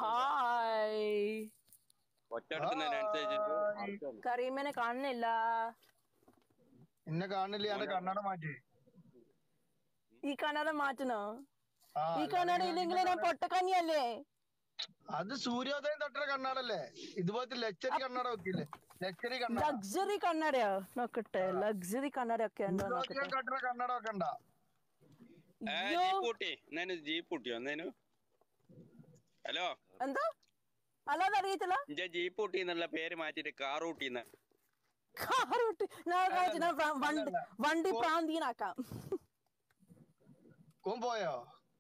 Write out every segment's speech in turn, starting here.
Hi ഒറ്റെടുക്കുന്നതിനനുസരിച്ചിട്ട് ആൾക്കാര് കരീമിനെ കാണുന്നില്ല എന്നെ കാണില്ല എന്റെ കണ്ണട മാറ്റി ഈ കണ്ണട മാറ്റണോ ആ ഈ അല്ലാതെ കണ്ണട ഞാൻ ഇല്ലെങ്കിൽ നിന്നെ ഞാൻ കാണാൻ- പൊട്ടക്കഞ്ഞിയല്ലേ അത് സൂര്യോദയം തട്ടുന്ന കണ്ണാടല്ലേ ഇതുപോലത്തെ ലക്ഷറി കണ്ണട വെക്കില്ലേ ലക്ഷറി കണ്ണട ലക്സറി കണ്ണടയോ നോക്കട്ടെ ലക്സറി കണ്ണട ഒക്കെ ഉണ്ടോ സൂര്യോദയം നോക്കട്ടെ കട്ടുന്ന കണ്ണട വെക്കണ്ട ഏ, അയ്യോ ജീപ്പ് കൂട്ടി എന്നേനു ജീപ്പ് കൂട്ടിയോ എന്നേനു ഹലോ എന്താ അല്ലാതെ അറിയത്തില്ല ഇന്റെ ജീപ്പ് കൂട്ടി എന്നുള്ള പേര് മാറ്റിട്ട് കാർ കൂട്ടിന്ന് കാർ വിട്ട് ഞാൻ കാണിച്ചു, ഞാൻ വ- വണ്ടി അല്ലല്ല. വണ്ടി പ്രാന്തീനാക്കാം കോൻ പോയോ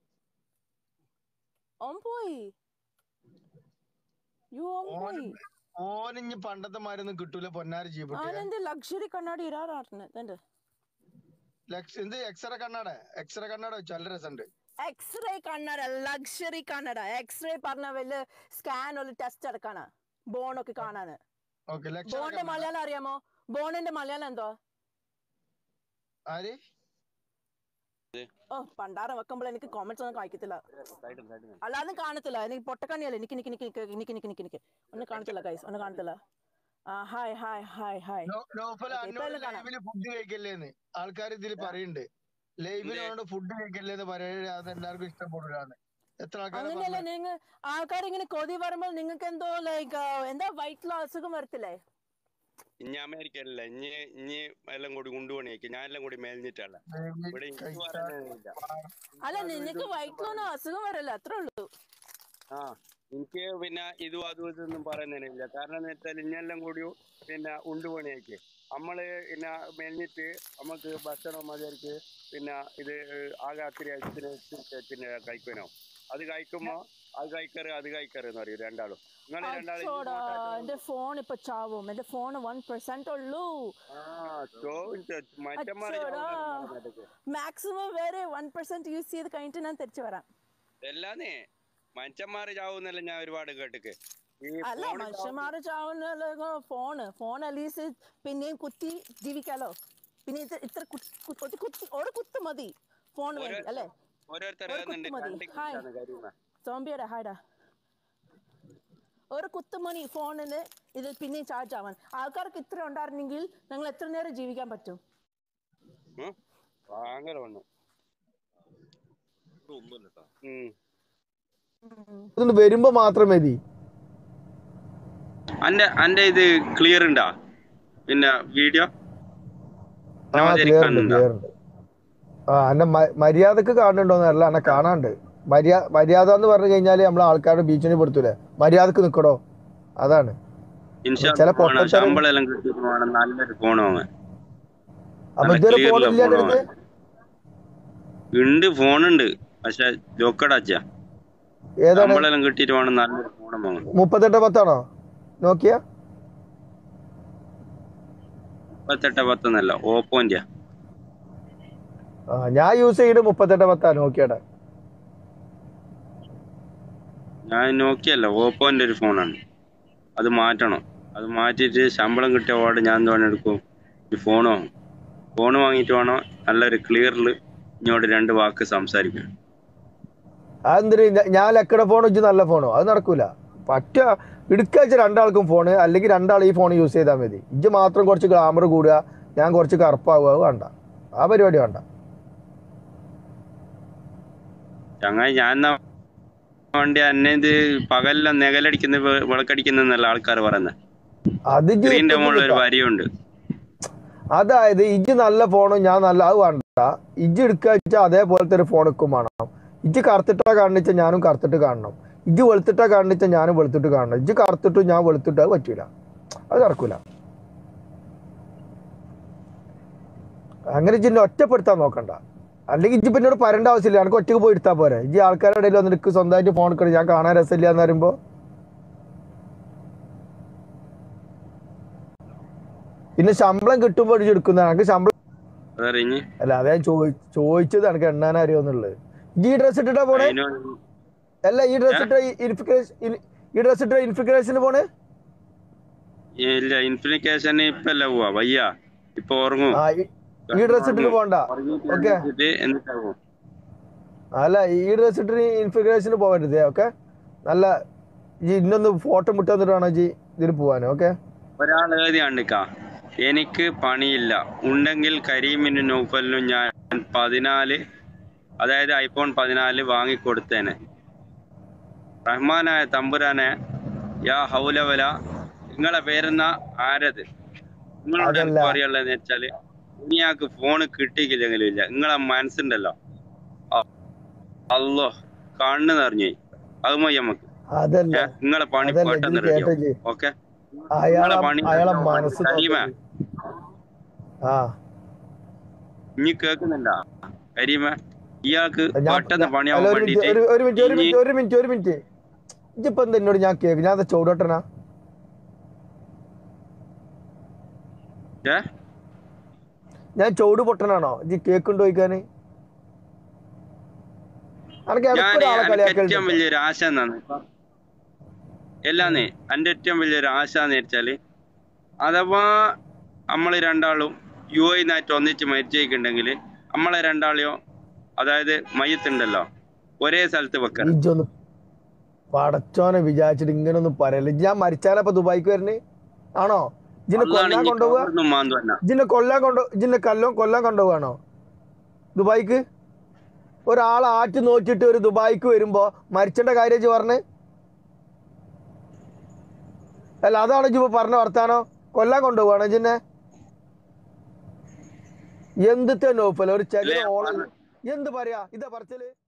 ഓൻ പോയി യോ ഓൻ ഓന് പോയി ഓനിഞ്ഞ് പണ്ടത്തെ മാരൊന്നും കിട്ടൂല പൊന്നാരി ജീപ്പിട്ട് അവനെന്ത് ലക്ഷറി കണ്ണാടി ഇരാറാട്ടുന്നത് എന്ത് ലക്ഷ എന്ത് എക്സ്റേ കണ്ണാട എക്സ്റേ കണ്ണാട വെച്ചു നല്ല രസമുണ്ട് എക്സ്റേ കണ്ണട ലക്ഷറി കണ്ണട എക്സ്റേ പറഞ്ഞ വല്ല സ്കാൻ ഒരു ടെസ്റ്റ് എടുക്കാണ് ബോണൊക്കെ കാണാന് ഓക്കെ ലക്ഷറി ബോണിന്റെ കണ്ണാട മലയാളം അറിയാമോ ബോണിന്റെ മലയാളം എന്തോ ആര് ഓ പണ്ടാരം വെക്കുമ്പോൾ എനിക്ക് കോമന്റ്സ് ഒന്നും കാണിക്കത്തില്ല അല്ലാതെ കാണത്തില്ല എനിക്ക് പൊട്ടക്കണ്ണിയല്ല എനിക്ക് നിക്ക് നിക്ക് നിക്ക് നിക്ക് നിക്ക് നിക്ക് നിക്ക് ഒന്നും കാണത്തില്ല ഗൈസ് ഒന്നും കാണത്തില്ല ആ ഹായ് ഹായ് ഹായ് ഹായ് നോ- നോഫൽ ഓക്കേ, ഇപ്പൊ അന്നോട് എല്ലാം കാണാം. ലൈവില് ഫുഡ് കഴിക്കല്ലേന്ന് ആൾക്കാർ ഇതിൽ പറയുന്നുണ്ട് ലൈവിനോട് ഫുഡ് കഴിക്കല്ലേന്ന് പറയുന്നത് അത് എല്ലാവർക്കും ഇഷ്ടപ്പെടില്ലാന്ന് എത്ര ആൾക്കാരെ അങ്ങനെയല്ല പറഞ്ഞു നിങ്ങൾ ആൾക്കാർ ഇങ്ങനെ കൊതി വരുമ്പോൾ നിങ്ങൾക്ക് എന്തോ ലൈക്ക് എന്താ വയറ്റിലോ അസുഖം വരത്തില്ലേ ഇനി അമേരിക്കയിലല്ല ഇനി ഇനി എല്ലാം കൂടി കൊണ്ടുപോണേക്ക് ഞാൻ എല്ലാം കൂടി മേൽഞ്ഞിട്ടല്ല ഇവിടെ എനിക്ക് പറയാനില്ല അല്ല നിനക്ക് വയറ്റിലൊന്നും അസുഖം വരല്ല അത്രേ ഉള്ളൂ ആ എനിക്ക് പിന്നെ ഇതും അതും ഇതൊന്നും പറയുന്നതിനില്ല കാരണം എന്ന് വെച്ചാൽ ഇനിയെല്ലാം കൂടി പിന്നെ ഉണ്ടുപണിയേക്ക് നമ്മള് പിന്നെ മെലിഞ്ഞിട്ട് നമുക്ക് ഭക്ഷണം മതിയായിരിക്കും പിന്നെ ഇത് ആകെ അത്തിരി ആഴ്ചത്തിന് പിന്നെ കഴിക്കണോ അത് കഴിക്കുമ്പോ അത് കഴിക്കറ് അത് കഴിക്കറ് എന്ന് പറയും രണ്ടാളും നിങ്ങൾ രണ്ടാളും ഇത് അച്ചോടാ നോക്കാത്ത എന്റെ ഫോൺ ഇപ്പൊ ചാവും എന്റെ ഫോൺ വൺ പെർസെന്റ് ഉള്ളൂ ആ ചോദിച്ച മറ്റന്മാരെ അച്ചോടാ. മാക്സിമം വേറെ വൺ പെർസെന്റ് യൂസ് ചെയ്ത് കഴിഞ്ഞിട്ട് ഞാൻ തിരിച്ചു വരാം എല്ലാന്നേ മനുഷ്യന്മാര് ചാവുന്നല്ല ഞാൻ ഒരുപാട് കേട്ടിക്ക് ഈ അല്ല phone മനുഷ്യന്മാര് ചാവുന്ന ഫോണ് ഫോൺ അലീസ് പിന്നെയും കുത്തി ജീവിക്കാലോ പിന്നെ ഇത് ഇത്ര കുത്തി കുത്തി കുത്തി ഒരു കുത്ത് മതി ഫോൺ വേണ്ടി ഓരോ- അല്ലേ ഓരോരുത്തർ ഒരു ഏതുണ്ട് കുത്ത് മതി. കണ്ടിട്ട് ഹായ്. കിട്ടാണ് കരീമ സോംബിയുടെ ഹായ്ഡാ ഒരു കുത്തുമണി ഫോണിന് ഇത് പിന്നെയും ചാർജ് ആവാൻ ആൾക്കാർക്ക് ഇത്ര ഉണ്ടായിരുന്നെങ്കിൽ ഞങ്ങൾ എത്ര നേരം ജീവിക്കാൻ പറ്റും ഉം? ഭയങ്കര വണ്ണം ഉം. ഇതൊന്ന് വരുമ്പോ മാത്രം മതി അന്റെ അന്റെ ഇത് ക്ലിയർ ഉണ്ടാ പിന്നെ വീഡിയോ ആ ക്ലിയർ ഉണ്ട് ക്ലിയർ ഉണ്ട് ആ എന്നെ മ- മര്യാദക്ക് കാണുന്നുണ്ടോന്നല്ല എന്നെ കാണാണ്ട് മര്യാദ മര്യാദ എന്ന് പറഞ്ഞു കഴിഞ്ഞാല് നമ്മളെ ആൾക്കാരുടെ ബീച്ചിനെ പെടുത്തൂലേ മര്യാദക്ക് നിക്കടോ അതാണ് ചില പൊട്ടത്തരം- ശമ്പളം എല്ലാം കിട്ടിയിട്ട് വേണം നല്ലൊരു ഫോൺ വാങ്ങാൻ അപ്പൊ നല്ല ഇതുവരെ clear ഫോൺ ഉള്ള ഇല്ല phone അടുത്ത് ഉണ്ട് ഫോണുണ്ട് പക്ഷെ ജോക്കടാച്ച ഏതാണ് ശമ്പളം എല്ലാം കിട്ടിയിട്ട് വേണം നല്ലൊരു ഫോൺ വാങ്ങാൻ മുപ്പത്തെട്ട് പത്താണോ നോക്കിയ മുപ്പത്തെട്ട് പത്തൊന്നല്ല ഓപ്പോന്റെ ആ ഞാൻ യൂസ് ചെയ്യുന്നത് മുപ്പത്തെട്ട് പത്താ നോക്കിയാടെ ഞാൻ നോക്കിയല്ല ഓപ്പോന്റെ ഒരു ഫോണാണ് അത് മാറ്റണം അത് മാറ്റിയിട്ട് ശമ്പളം കിട്ടിയ പാട് ഞാൻ തോന്നെ എടുക്കും ഈ ഫോൺ വാങ്ങും ഫോൺ വാങ്ങിയിട്ട് വേണം നല്ലൊരു ക്ലിയറിൽ ഇങ്ങോട്ട് രണ്ട് വാക്ക് സംസാരിക്കാൻ അതെന്തിന് ഞ- ഞാൻ ലക്കട ഫോൺ വെച്ച് നല്ല ഫോണോ അത് നടക്കൂല പറ്റ എടുക്കാച്ച രണ്ടാൾക്കും ഫോണ് അല്ലെങ്കിൽ രണ്ടാൾ ഈ ഫോൺ യൂസ് ചെയ്താൽ മതി ഇജ്ജ് മാത്രം കുറച്ച് ഗ്ലാമർ കൂടുക ഞാൻ കുറച്ച് കറുപ്പാവുക അത് വേണ്ട ആ പരിപാടി വേണ്ട ചങ്ങായി ഞാൻ എന്നാ വേണ്ടി എന്നെ ഇത് പകലെല്ലാം നെകലടിക്കുന്ന വെ- വിളക്കടിക്കുന്നല്ല ആൾക്കാർ പറയുന്നത് അത് ഇജ്ജ് സ്ക്രീനിന്റെ ഇപ്പത്തെ മുകളിൽ ഒരു കിട്ടാ. വരിയുണ്ട് അതായത് ഇജ്ജ് നല്ല ഫോണും ഞാൻ നല്ല അത് വേണ്ട ഇജ്ജ് എടുക്കുക വെച്ചാൽ അതേപോലത്തെ ഒരു ഫോൺ എടുക്കും വേണം ഇജ്ജ് കറുത്തിട്ടാ കാണിച്ച ഞാനും കറുത്തിട്ട് കാണണം ഇജ്ജ് വെളുത്തിട്ടാ കാണിച്ച ഞാനും വെളുത്തിട്ട് കാണണം ഇജ്ജ് കറുത്തിട്ടും ഞാൻ വെളുത്തിട്ട് അത് പറ്റൂല അത് നടക്കൂല അങ്ങനെ ഇജ്ജിന്നെ ഒറ്റപ്പെടുത്താൻ നോക്കണ്ട അല്ലെങ്കിൽ ഇജ്ജ് പിന്നോട് പറയേണ്ട ആവശ്യമില്ല എനിക്ക് ഒറ്റക്ക് പോയി എടുത്താൽ പോരെ ഇജ്ജ് ആൾക്കാരുടെ ഇടയിൽ വന്നിട്ട് എനിക്ക് സ്വന്തമായിട്ട് ഫോൺ എടുക്കണം ഞാൻ കാണാൻ രസമില്ല എന്ന് പറയുമ്പോ പിന്നെ ശമ്പളം കിട്ടുമ്പോൾ ഇജ്ജ് എടുക്കുന്ന എനിക്ക് ശമ്പളം അതറിഞ്ഞ് അല്ല അതെ ഞാൻ ചോദി ചോദിച്ചത് എനിക്ക് എണ്ണാൻ അറിയോന്നുള്ളത് ഈ ഡ്രസ് ഇട്ടിട്ടാ പോണേ അതിനോട് അല്ല ഈ ഡ്രസ് ഇട്ട ഇൻഫിഗ്രേഷൻ ഈ ഡ്രസ് ഇട്ട ഇൻഫിഗ്രേഷന് പോണേ ഇല്ല ഇൻഫിനിക്കേഷൻ ഇപ്പല്ല പോവാ വയ്യ ഇപ്പൊ ഉറങ്ങും ആ ഈ- ഈ ഡ്രസ് ഇട്ടിട്ട് പോണ്ട ഉറങ്ങിയിട്ട് ഓക്കെ എണീറ്റിട്ട് എന്നിട്ടാവും അല്ല ഈ ഡ്രസ് ഇട്ടിട്ട് ഇൻഫിഗ്രേഷന് പോകരുത് ഓക്കെ നല്ല ഇജ്ജ് ഇന്നൊന്ന് ഫോട്ടോ മുട്ട് തന്നിട്ട് വേണം ഇജ്ജ് ഇതിൽ പോവാൻ ഓക്കെ ഒരാൾ എഴുതി കണ്ടിക്ക എനിക്ക് പണിയില്ല ഉണ്ടെങ്കിൽ കരീമിനും നൗഫലിനും ഞാൻ പതിനാല് അതായത് ഐഫോൺ പതിനാല് വാങ്ങിക്കൊടുത്തേനെ റഹ്മാനായ തമ്പുരാനെ യാ ഹൗലവല നിങ്ങളെ പേരെന്ന ആരത് നിങ്ങളോട് അതല്ല. എനിക്ക് പറയുള്ളതെന്ന് വെച്ചാല് ഇനിയാക്ക് ഫോണ് കിട്ടിയില്ലെങ്കിലും ഇല്ല നിങ്ങളെ മനസ്സുണ്ടല്ലോ അ- അല്ലോ കണ്ണ് നിറഞ്ഞു അത് മതി നമുക്ക് അതല്ല ഏ, നിങ്ങളെ പണി അതല്ല പെട്ടെന്ന് ഇജ്ജ് കേട്ടോ റെഡിയാവും ഇജ്ജ് ഓക്കെ അയാളെ പണി അയാളെ മനസ്സ് കരീമേ നോക്ക്. ആ ഇനി കേൾക്കുന്നില്ല കരീമ ഇയാൾക്ക് ഞാൻ- പെട്ടെന്ന് അല്ല, പണിയാവാൻ ഒരു മിനിറ്റ് വേണ്ടിട്ട് ഒരു ഒരു മിനിറ്റ് ഒരു ഇനി- മിനിറ്റ് ഒരു മിനിറ്റ് ഒരു മിനിറ്റ് ഇജ്ജിപ്പോ എന്താ എന്നോട് ഞാൻ കേക്ക് ഞാൻ ചൂടോട്ടനാ ഏ? ഞാൻ ചൂട് പൊട്ടനാണോ ഇജ്ജ് കേക്ക് ഉണ്ട് ചോദിക്കാന് അനക്ക് ഞാൻ ഇടയ്ക്ക് ഒരാളെ എനിക്ക് ഏറ്റവും കളിയാക്കലുണ്ട് വലിയൊരു ആശ എന്നാണ് എല്ലാന്നേ എന്റെ ഏറ്റവും വലിയൊരു ആശ എന്ന് വെച്ചാല് അഥവാ നമ്മള് രണ്ടാളും യു നായിട്ട് ഒന്നിച്ച് മരിച്ചേക്കുണ്ടെങ്കിൽ നമ്മളെ രണ്ടാളെയോ അതായത് മയ്യത്തുണ്ടല്ലോ ഒരേ സ്ഥലത്ത് വെക്കണം ഇജ്ജൊന്ന് പടച്ചോനെ വിചാരിച്ചിട്ട് ഇങ്ങനെ ഒന്നും പറയല്ല ഇജ്ജ് ഞാൻ മരിച്ചാലപ്പോ ദുബായിക്ക് വരണേ ആണോ ഇജിന്നെ അള്ളാണ് കൊല്ലാൻ ഇനി കൊണ്ടുപോവാ കബറിന്നും മാന്തു തന്നെ ഇജിന്നെ കൊല്ലാൻ കൊണ്ടു ഇജിന്നെ കല്ലോ കൊല്ലാൻ കൊണ്ടുപോവാണോ ദുബായിക്ക് ഒരാളെ ആറ്റ് നോക്കിയിട്ട് ഒരു ദുബായിക്ക് വരുമ്പോ മരിച്ചേണ്ട കാര്യം ഇജ്ജ് പറഞ്ഞ് അല്ല അതാണ് ഇജ്ജ് ഇപ്പൊ പറഞ്ഞ വർത്താനോ കൊല്ലാൻ കൊണ്ടുപോവാണോ ഇജിന്നെ എന്തിത്തെ നോപ്പല്ല ഒരു ചെറിയ അല്ലേ, ഓള എന്ത് പറയാ ഇതാ പറച്ചല്